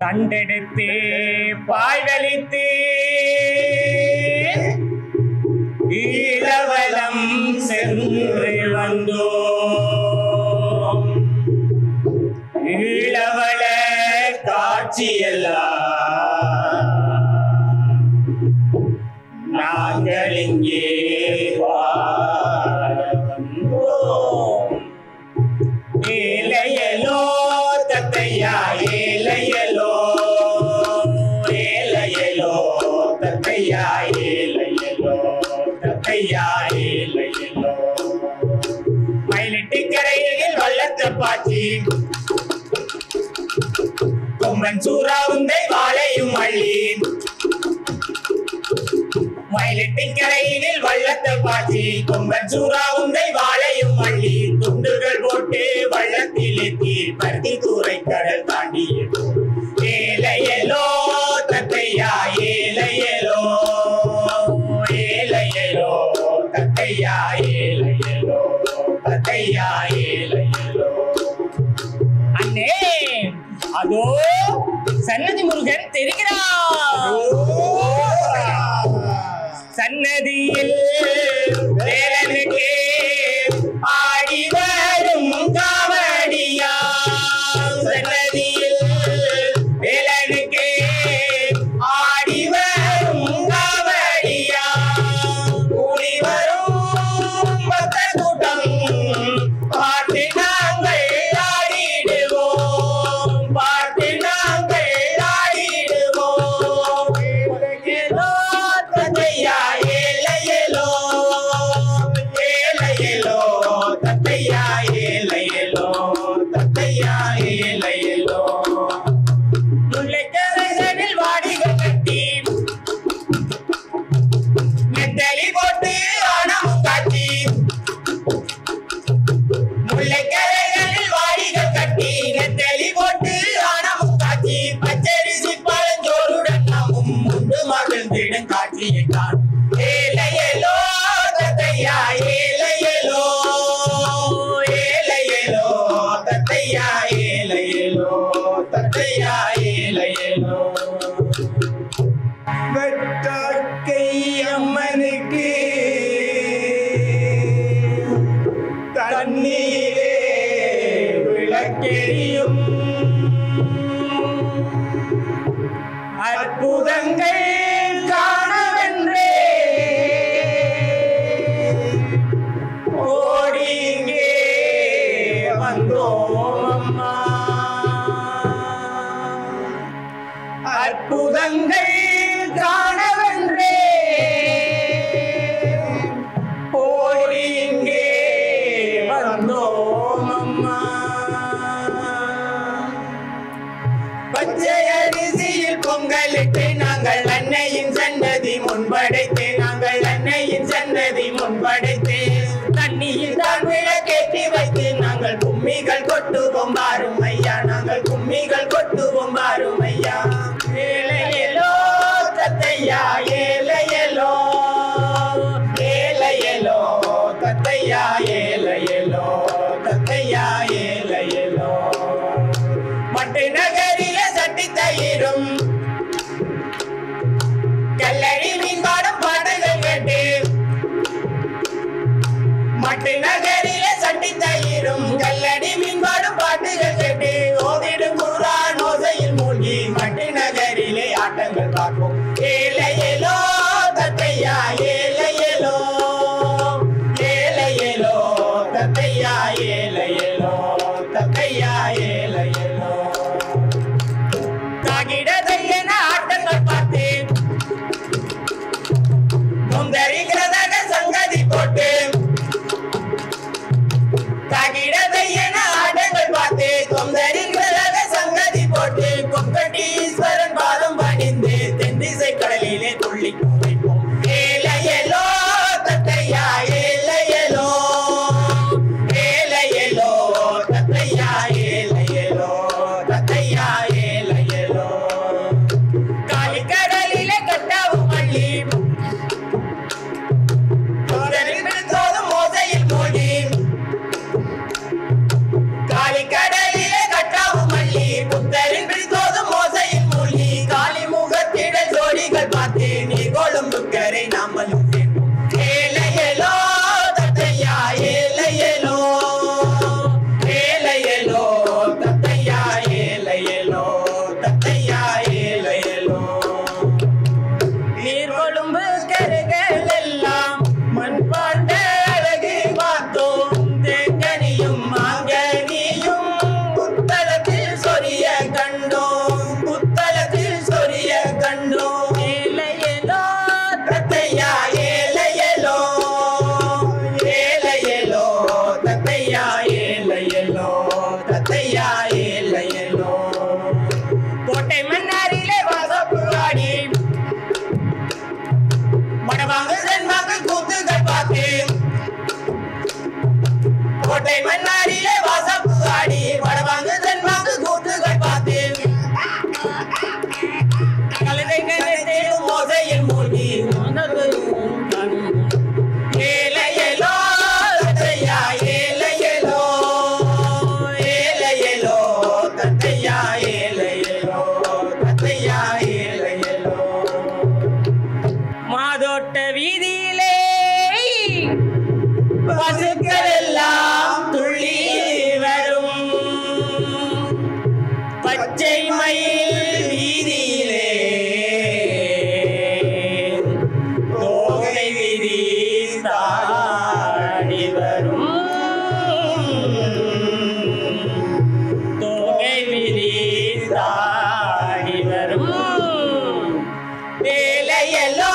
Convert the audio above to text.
கண்டெடுத்து பாய்வலித்து ஈழவலம் சென்று வந்தோம் ஈழவள காட்சியெல்லாம் நாங்கள் இங்கே வாழ வந்தோம் ஏலையலோ தத்தையா ஏலையலோ ஏலையலோ தத்தையா ஏலையலோ தத்தையா ஏலையலோ மயிலிட்டு கரையில் வள்ளத்த பாச்சி கொம்பன் சூறாவுந்தை வாழையும் அள்ளி மயிலிட்டின் கரையினில் வள்ளத்தை பாய்ச்சி கொம்பன் சூறாவுந்தை வாழையும் அள்ளி துண்டுகள் போட்டு வள்ளத்தில் எத்தி பருத்தி தூரை கடல் தாண்டி ஏலையலோ தத்தையா ஏலையலோ ஏலையலோ தத்தையா ஏலையலோ தத்தையா ஏலையலோ அண்ணே அதோ சன்னதி முருகன் தெரிகிறார் சன்னதியில் வேலனுக்கு ஆடி வரும் காவடியா சன்னதியில் வேலனுக்கு ஆடி வரும் காவடியா கூடி வரும் பக்தர் கூட்டம் பாட்டு நாங்கள் ஆடிடுவோம் பாட்டு நாங்கள் ஆடிடுவோம் ஏலோ தத்தையா ஏலையலோ ஏலையலோ தத்தையா ஏலையலோ தத்தையா ஏலையலோ முல்லைக்கரைசனில் வாடிகள் கட்டி நெத்தலி போட்டு ஆணம் காட்டி முல்லைக்கரைகளில் வாடிகள் கட்டி நெத்தலி போட்டு ஆணம் காட்டி பச்சரிசி பழஞ்சோறுடன் நாமும் உண்டு மகிழ்ந்திடும் காட்சியை காணும் ஏலையலோ தத்தையா ஏலையலோ ஏலையலோ தத்தையா ஏலையலோ தத்தையா ஏலையலோ வெட்டாக்கை அம்மனுக்கு தண்ணீரே விளக்கெரியும் அற்புதங்கள் காணவென்றே ஓடி இங்கே வந்தோம் அம்மா அற்புதங்கள் காணவென்றே ஓடி இங்கே வந்தோம் அம்மா பச்சை அரிசியில் பொங்கலிட்டு நாங்கள் அன்னையின் சன்னதி முன்படைத்து நாங்கள் அன்னையின் சன்னதி முன்படைத்து தண்ணியில் தான் விளக்கேற்றி வைத்து நாங்கள் கும்மிகள் கொட்டுவோம் பாரும் ஐயா நாங்கள் கும்மிகள் கொட்டுவோம் பாரும் ஐயா ஏழையலோ தத்தையா ஏழையலோ ஏழையலோ தத்தையா ஏழையலோ தத்தையா ஏழையலோ மட்டு நகரில சட்டி தயிரும் கல்லடி மீன்பாடும் பாட்டுகள் கேட்டு மட்டு நகரில சட்டி தயிரும் கல்லடி மீன்பாடும் பாட்டுகள் கேட்டு ஓதிடும் குரான் ஓசையில் மூழ்கி மட்டு நகரிலே ஆட்டங்கள் பார்ப்போம் ஏழையலோ தத்தையா ஏழையலோ ஏழையலோ தத்தையா ஏழையலோ தத்தையா ஏழையலோ காகிடதையன ஆட்டங்கள் பார்த்தேன் முந்தரிக்கிறதாக சங்கதி போட்டு காகிடதையன ஆட்டங்கள் பார்த்து தொந்தரிக்கிறதாக சங்கதி போட்டு கொக்கட்டீஸ்வரன் பாதம் பணிந்து தென்திசை கடலில் ஏல எல்லோ